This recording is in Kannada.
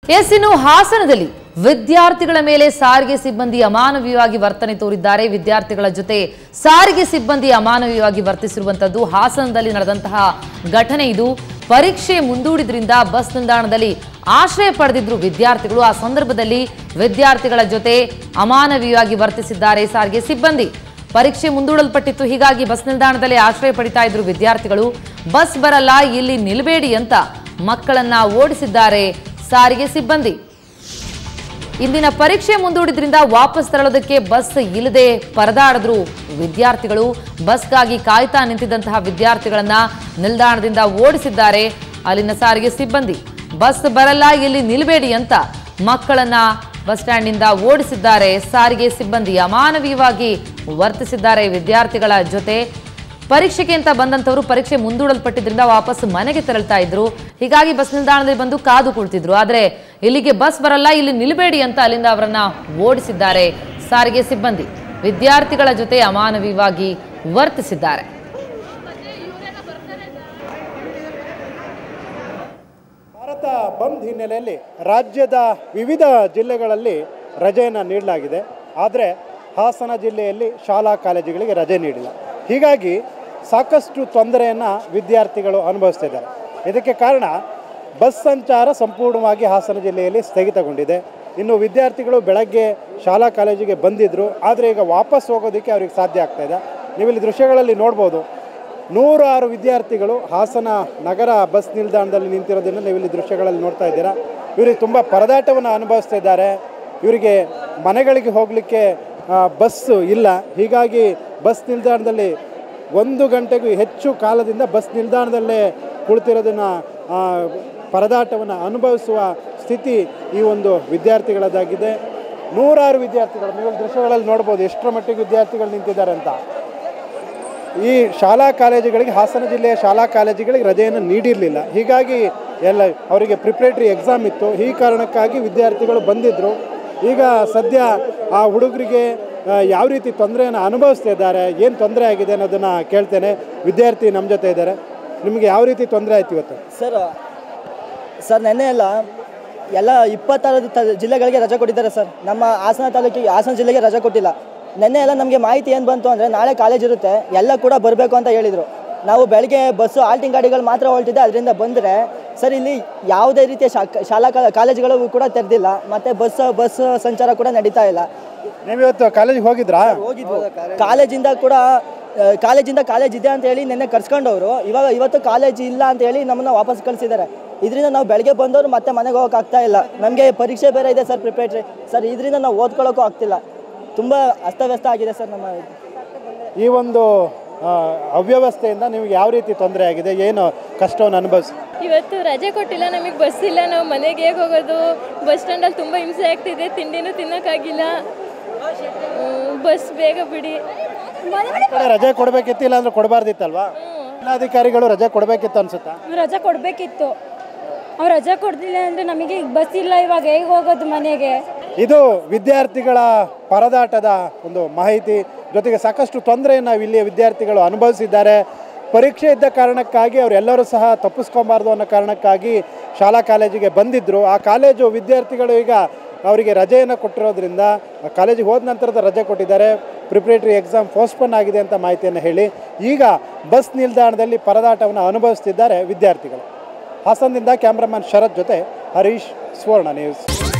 ಎಸ್ ಇನ್ನು ಹಾಸನದಲ್ಲಿ ವಿದ್ಯಾರ್ಥಿಗಳ ಮೇಲೆ ಸಾರಿಗೆ ಸಿಬ್ಬಂದಿ ಅಮಾನವೀಯವಾಗಿ ವರ್ತನೆ ತೋರಿದ್ದಾರೆ ವಿದ್ಯಾರ್ಥಿಗಳ ಜೊತೆ ಸಾರಿಗೆ ಸಿಬ್ಬಂದಿ ಅಮಾನವೀಯವಾಗಿ ವರ್ತಿಸಿರುವಂತದ್ದು ಹಾಸನದಲ್ಲಿ ನಡೆದಂತಹ ಘಟನೆ ಇದು ಪರೀಕ್ಷೆ ಮುಂದೂಡಿದ್ರಿಂದ ಬಸ್ ನಿಲ್ದಾಣದಲ್ಲಿ ಆಶ್ರಯ ಪಡೆದಿದ್ರು ವಿದ್ಯಾರ್ಥಿಗಳು ಆ ಸಂದರ್ಭದಲ್ಲಿ ವಿದ್ಯಾರ್ಥಿಗಳ ಜೊತೆ ಅಮಾನವೀಯವಾಗಿ ವರ್ತಿಸಿದ್ದಾರೆ ಸಾರಿಗೆ ಸಿಬ್ಬಂದಿ ಪರೀಕ್ಷೆ ಮುಂದೂಡಲ್ಪಟ್ಟಿತ್ತು ಹೀಗಾಗಿ ಬಸ್ ನಿಲ್ದಾಣದಲ್ಲಿ ಆಶ್ರಯ ಪಡಿತಾ ಇದ್ರು ವಿದ್ಯಾರ್ಥಿಗಳು ಬಸ್ ಬರಲ್ಲ ಇಲ್ಲಿ ನಿಲ್ಬೇಡಿ ಅಂತ ಮಕ್ಕಳನ್ನ ಓಡಿಸಿದ್ದಾರೆ ಸಾರಿಗೆ ಸಿಬ್ಬಂದಿ ಇಂದಿನ ಪರೀಕ್ಷೆ ಮುಂದೂಡಿದ್ರಿಂದ ವಾಪಸ್ ತರಳೋದಕ್ಕೆ ಬಸ್ ಇಲ್ಲದೆ ಪರದಾಡಿದ್ರು ವಿದ್ಯಾರ್ಥಿಗಳು ಬಸ್ಗಾಗಿ ಕಾಯ್ತಾ ನಿಂತಿದ್ದಂತಹ ವಿದ್ಯಾರ್ಥಿಗಳನ್ನ ನಿಲ್ದಾಣದಿಂದ ಓಡಿಸಿದ್ದಾರೆ ಅಲ್ಲಿನ ಸಾರಿಗೆ ಸಿಬ್ಬಂದಿ ಬಸ್ ಬರಲ್ಲ ಇಲ್ಲಿ ನಿಲ್ಬೇಡಿ ಅಂತ ಮಕ್ಕಳನ್ನ ಬಸ್ ಸ್ಟ್ಯಾಂಡ್ನಿಂದ ಓಡಿಸಿದ್ದಾರೆ ಸಾರಿಗೆ ಸಿಬ್ಬಂದಿ ಅಮಾನವೀಯವಾಗಿ ವರ್ತಿಸಿದ್ದಾರೆ ವಿದ್ಯಾರ್ಥಿಗಳ ಜೊತೆ ಪರೀಕ್ಷೆಗೆ ಅಂತ ಬಂದಂತವರು ಪರೀಕ್ಷೆ ಮುಂದೂಡಲ್ಪಟ್ಟಿದ್ರಿಂದ ವಾಪಸ್ ಮನೆಗೆ ತೆರಳ್ತಾ ಇದ್ರು ಹೀಗಾಗಿ ಬಸ್ ನಿಲ್ದಾಣದಲ್ಲಿ ಬಂದು ಕಾದು ಕುಳಿತಿದ್ರು ಆದ್ರೆ ಇಲ್ಲಿಗೆ ಬಸ್ ಬರಲ್ಲ ಇಲ್ಲಿ ನಿಲ್ಬೇಡಿ ಅಂತ ಅಲ್ಲಿಂದ ಅವರನ್ನ ಓಡಿಸಿದ್ದಾರೆ ಸಾರಿಗೆ ಸಿಬ್ಬಂದಿ ವಿದ್ಯಾರ್ಥಿಗಳ ಜೊತೆ ಅಮಾನವೀಯವಾಗಿ ವರ್ತಿಸಿದ್ದಾರೆ ಭಾರತ ಬಂದ್ ಹಿನ್ನೆಲೆಯಲ್ಲಿ ರಾಜ್ಯದ ವಿವಿಧ ಜಿಲ್ಲೆಗಳಲ್ಲಿ ರಜೆಯನ್ನು ನೀಡಲಾಗಿದೆ ಆದರೆ ಹಾಸನ ಜಿಲ್ಲೆಯಲ್ಲಿ ಶಾಲಾ ಕಾಲೇಜುಗಳಿಗೆ ರಜೆ ನೀಡಿಲ್ಲ ಹೀಗಾಗಿ ಸಾಕಷ್ಟು ತೊಂದರೆಯನ್ನು ವಿದ್ಯಾರ್ಥಿಗಳು ಅನುಭವಿಸ್ತಿದ್ದಾರೆ ಇದಕ್ಕೆ ಕಾರಣ ಬಸ್ ಸಂಚಾರ ಸಂಪೂರ್ಣವಾಗಿ ಹಾಸನ ಜಿಲ್ಲೆಯಲ್ಲಿ ಸ್ಥಗಿತಗೊಂಡಿದೆ ಇನ್ನು ವಿದ್ಯಾರ್ಥಿಗಳು ಬೆಳಗ್ಗೆ ಶಾಲಾ ಕಾಲೇಜಿಗೆ ಬಂದಿದ್ದರು ಆದರೆ ಈಗ ವಾಪಸ್ ಹೋಗೋದಕ್ಕೆ ಅವ್ರಿಗೆ ಸಾಧ್ಯ ಆಗ್ತಾ ಇದೆ ನೀವು ಇಲ್ಲಿ ದೃಶ್ಯಗಳಲ್ಲಿ ನೋಡ್ಬೋದು ನೂರಾರು ವಿದ್ಯಾರ್ಥಿಗಳು ಹಾಸನ ನಗರ ಬಸ್ ನಿಲ್ದಾಣದಲ್ಲಿ ನಿಂತಿರೋದನ್ನು ನೀವು ಇಲ್ಲಿ ದೃಶ್ಯಗಳಲ್ಲಿ ನೋಡ್ತಾ ಇದ್ದೀರಾ ಇವರಿಗೆ ತುಂಬ ಪರದಾಟವನ್ನು ಅನುಭವಿಸ್ತಾ ಇದ್ದಾರೆ ಇವರಿಗೆ ಮನೆಗಳಿಗೆ ಹೋಗಲಿಕ್ಕೆ ಬಸ್ಸು ಇಲ್ಲ ಹೀಗಾಗಿ ಬಸ್ ನಿಲ್ದಾಣದಲ್ಲಿ ಒಂದು ಗಂಟೆಗೂ ಹೆಚ್ಚು ಕಾಲದಿಂದ ಬಸ್ ನಿಲ್ದಾಣದಲ್ಲೇ ಕುಳಿತಿರೋದನ್ನು ಪರದಾಟವನ್ನು ಅನುಭವಿಸುವ ಸ್ಥಿತಿ ಈ ಒಂದು ವಿದ್ಯಾರ್ಥಿಗಳದಾಗಿದೆ ನೂರಾರು ವಿದ್ಯಾರ್ಥಿಗಳು ನೀವು ದೃಶ್ಯಗಳಲ್ಲಿ ನೋಡ್ಬೋದು ಎಷ್ಟರ ಮಟ್ಟಿಗೆ ವಿದ್ಯಾರ್ಥಿಗಳು ನಿಂತಿದ್ದಾರೆ ಅಂತ ಈ ಶಾಲಾ ಕಾಲೇಜುಗಳಿಗೆ ಹಾಸನ ಜಿಲ್ಲೆಯ ಶಾಲಾ ಕಾಲೇಜುಗಳಿಗೆ ರಜೆಯನ್ನು ನೀಡಿರಲಿಲ್ಲ ಹೀಗಾಗಿ ಎಲ್ಲ ಅವರಿಗೆ ಪ್ರಿಪ್ರೇಟರಿ ಎಕ್ಸಾಮ್ ಇತ್ತು ಈ ಕಾರಣಕ್ಕಾಗಿ ವಿದ್ಯಾರ್ಥಿಗಳು ಬಂದಿದ್ದರು ಈಗ ಸದ್ಯ ಆ ಹುಡುಗರಿಗೆ ಆ, ಯಾವ ರೀತಿ ತೊಂದರೆಯನ್ನು ಅನುಭವಿಸ್ತಾ ಇದ್ದಾರೆ ಏನು ತೊಂದರೆ ಆಗಿದೆ ಅನ್ನೋದನ್ನು ಕೇಳ್ತೇನೆ ವಿದ್ಯಾರ್ಥಿ ನಮ್ಮ ಜೊತೆ ಇದ್ದಾರೆ ನಿಮಗೆ ಯಾವ ರೀತಿ ತೊಂದರೆ ಆಯ್ತು ಇವತ್ತು ಸರ್ ಸರ್ ನೆನ್ನೆ ಎಲ್ಲ ಎಲ್ಲ ಇಪ್ಪತ್ತಾರು ತ ಜಿಲ್ಲೆಗಳಿಗೆ ರಜೆ ಕೊಟ್ಟಿದ್ದಾರೆ ಸರ್ ನಮ್ಮ ಹಾಸನ ತಾಲೂಕಿಗೆ ಹಾಸನ ಜಿಲ್ಲೆಗೆ ರಜೆ ಕೊಟ್ಟಿಲ್ಲ ನೆನ್ನೆ ಎಲ್ಲ ನಮಗೆ ಮಾಹಿತಿ ಏನು ಬಂತು ಅಂದರೆ ನಾಳೆ ಕಾಲೇಜ್ ಇರುತ್ತೆ ಎಲ್ಲ ಕೂಡ ಬರಬೇಕು ಅಂತ ಹೇಳಿದರು ನಾವು ಬೆಳಗ್ಗೆ ಬಸ್ಸು ಆಲ್ಟಿಂಗ್ ಗಾಡಿಗಳು ಮಾತ್ರ ಹೊಲ್ಟಿದೆ ಅದರಿಂದ ಬಂದರೆ ಸರ್ ಇಲ್ಲಿ ಯಾವುದೇ ರೀತಿಯ ಶಾ ಶಾಲಾ ಕಾ- ಕಾಲೇಜುಗಳು ಕೂಡ ತೆರೆದಿಲ್ಲ ಮತ್ತು ಬಸ್ ಬಸ್ ಸಂಚಾರ ಕೂಡ ನಡೀತಾ ಇಲ್ಲ ನೀವು ಇವತ್ತು ಕಾಲೇಜಿಗೆ ಹೋಗಿದ್ರಾ ಹೋಗಿದ್ವು ಕಾಲೇಜಿಂದ ಕೂಡ ಆ, ಕಾಲೇಜಿಂದ ಕಾಲೇಜ್ ಇದೆ ಅಂತ ಹೇಳಿ ನೆನ್ನೆ ಕರ್ಸ್ಕೊಂಡವರು ಇವಾಗ ಇವತ್ತು ಕಾಲೇಜ್ ಇಲ್ಲ ಅಂತ ಹೇಳಿ ನಮ್ಮನ್ನ ವಾಪಸ್ ಕಳಿಸಿದ್ದಾರೆ ಇದರಿಂದ ನಾವು ಬೆಳಗ್ಗೆ ಬಂದವರು ಮತ್ತೆ ಮನೆಗೆ ಹೋಗಕ್ಕೆ ಆಗ್ತಾ ಇಲ್ಲ ನಮಗೆ ಪರೀಕ್ಷೆ ಬೇರೆ ಇದೆ ಸರ್ ಪ್ರಿಪೇಟ್ರಿ ಸರ್ ಇದರಿಂದ ನಾವು ಓದ್ಕೊಳ್ಳೋಕ್ಕೂ ಆಗ್ತಿಲ್ಲ ತುಂಬ ಅಸ್ತವ್ಯಸ್ತ ಆಗಿದೆ ಸರ್ ನಮ್ಮ ಇದು. ಈ ಒಂದು ಆ, ಅವ್ಯವಸ್ಥೆಯಿಂದ ನಿಮಗೆ ಯಾವ ರೀತಿ ತೊಂದರೆ ಆಗಿದೆ ಏನು ಕಷ್ಟವನ್ನು ಅನುಭವಿಸಿ ಇವತ್ತು ರಜೆ ಕೊಟ್ಟಿಲ್ಲ ನಮಗೆ ಬಸ್ ಇಲ್ಲ ನಾವು ಮನೆಗೆ ಹೇಗೆ ಹೋಗೋದು ಬಸ್ ಸ್ಟ್ಯಾಂಡಲ್ಲಿ ತುಂಬ ಹಿಂಸೆ ಆಗ್ತಿದೆ ತಿಂಡಿನೂ ತಿನ್ನೋಕ್ಕಾಗಿಲ್ಲ ಬಸ್ ಬೇಗ ಬಿಡಿ ಈ ಕಡೆ ರಜೆ ಕೊಡಬೇಕಿತ್ತು ಇಲ್ಲ ಅಂದ್ರೆ ಕೊಡಬಾರ್ದಿತ್ತಲ್ವಾ ಜಿಲ್ಲಾಧಿಕಾರಿಗಳು ರಜೆ ಕೊಡಬೇಕಿತ್ತು ಅನ್ಸುತ್ತಾ ರಜೆ ಕೊಡಬೇಕಿತ್ತು ಅವ್ರು ರಜೆ ಕೊಡ್ತಿಲ್ಲ ಅಂದರೆ ನಮಗೆ ಈಗ ಬಸ್ ಇಲ್ಲ ಇವಾಗ ಹೇಗೆ ಹೋಗೋದು ಮನೆಗೆ ಇದು ವಿದ್ಯಾರ್ಥಿಗಳ ಪರದಾಟದ ಒಂದು ಮಾಹಿತಿ ಜೊತೆಗೆ ಸಾಕಷ್ಟು ತೊಂದರೆಯನ್ನು ಇಲ್ಲಿಯ ವಿದ್ಯಾರ್ಥಿಗಳು ಅನುಭವಿಸಿದ್ದಾರೆ ಪರೀಕ್ಷೆ ಇದ್ದ ಕಾರಣಕ್ಕಾಗಿ ಅವರೆಲ್ಲರೂ ಸಹ ತಪ್ಪಿಸ್ಕೊಬಾರ್ದು ಅನ್ನೋ ಕಾರಣಕ್ಕಾಗಿ ಶಾಲಾ ಕಾಲೇಜಿಗೆ ಬಂದಿದ್ದರು ಆ ಕಾಲೇಜು ವಿದ್ಯಾರ್ಥಿಗಳು ಈಗ ಅವರಿಗೆ ರಜೆಯನ್ನು ಕೊಟ್ಟಿರೋದ್ರಿಂದ ಆ ಕಾಲೇಜಿಗೆ ಹೋದ ನಂತರದ ರಜೆ ಕೊಟ್ಟಿದ್ದಾರೆ ಪ್ರಿಪ್ರೇಟರಿ ಎಕ್ಸಾಮ್ ಪೋಸ್ಟ್ಪೋನ್ ಆಗಿದೆ ಅಂತ ಮಾಹಿತಿಯನ್ನು ಹೇಳಿ ಈಗ ಬಸ್ ನಿಲ್ದಾಣದಲ್ಲಿ ಪರದಾಟವನ್ನು ಅನುಭವಿಸ್ತಿದ್ದಾರೆ ವಿದ್ಯಾರ್ಥಿಗಳು ಹಾಸನದಿಂದ ಕ್ಯಾಮ್ರಾಮನ್ ಶರತ್ ಜೊತೆ ಹರೀಶ್ ಸುವರ್ಣ ನ್ಯೂಸ್